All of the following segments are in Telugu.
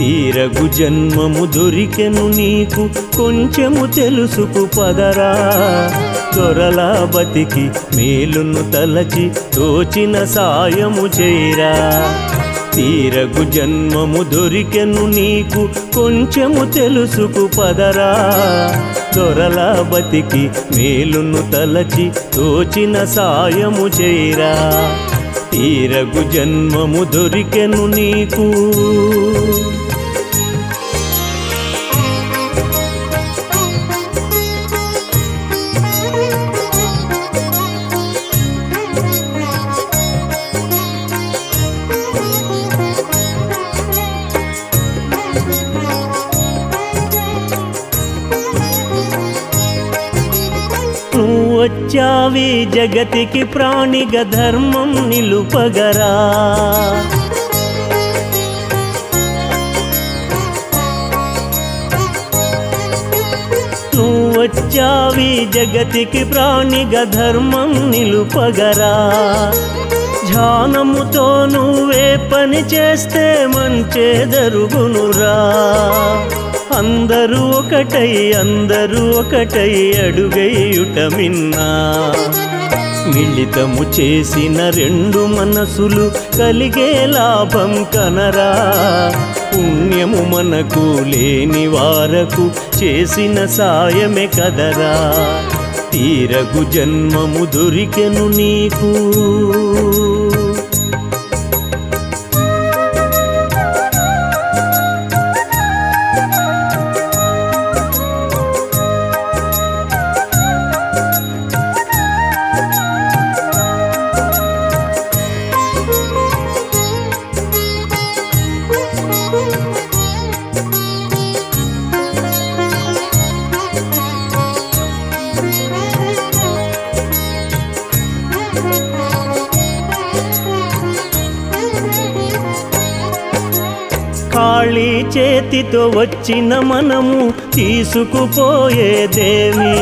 తీరగు జన్మము దొరికెను నీకు కొంచెము తెలుసుకు పదరా దొరలా బతికి మేలును తలచి తోచిన సాయము చేరా తీరగు జన్మము దొరికెను నీకు కొంచెము తెలుసుకు పదరా దొరలా బతికి మేలును తలచి తోచిన సాయము చేరా తీరగు జన్మము దొరికెను నీకు నువ్వు వచ్చావి జగతికి ప్రాణిగ ధర్మం నిలుపగరా నువ్వు వచ్చావి జగతికి ప్రాణిగ ధర్మం నిలుపగరా ధ్యానముతో నువ్వే పని చేస్తే మంచే జరుగునురా అందరూ ఒకటై అందరూ ఒకటై అడుగైయుట మిన్నా మిళితము చేసిన రెండు మనసులు కలిగే లాభం కనరా పుణ్యము మనకు లేని వారకు చేసిన సాయమే కదరా తీరగు జన్మము దొరికెను నీకు ఖాళీ చేతితో వచ్చిన మనము తీసుకుపోయేదేమి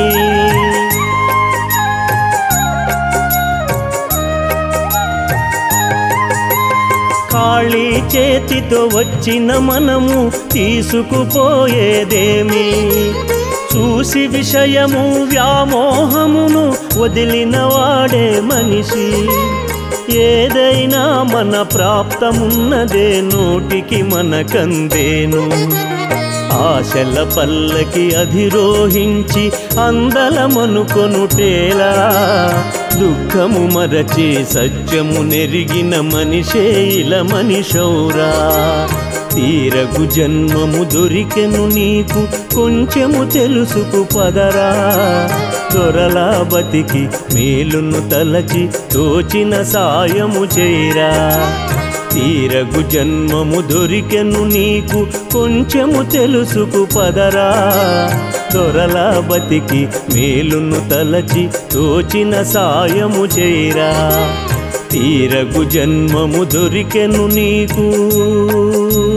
ఖాళీ చేతితో వచ్చిన మనము తీసుకుపోయేదేమి చూసి విషయము వ్యామోహమును వదిలిన వాడే మనిషి ఏదైనా మన ప్రాప్తమున్నదే నోటికి మనకందేను ఆశల పల్లకి అధిరోహించి అందలమనుకొనుటేలా దుఃఖము మరచి సత్యము నెరిగిన మనిషే ఇల మనిషౌరా తీరగు జన్మము దొరికెను నీకు కొంచెము తెలుసుకు పదరా దొరలా బతికి మేలును తలచి తోచిన సాయము చేరా తీరగు జన్మము దొరికెను నీకు కొంచెము తెలుసుకు పదరా దొరలా బతికి మేలును తలచి తోచిన సాయము చేరా తీరగు జన్మము దొరికెను నీకు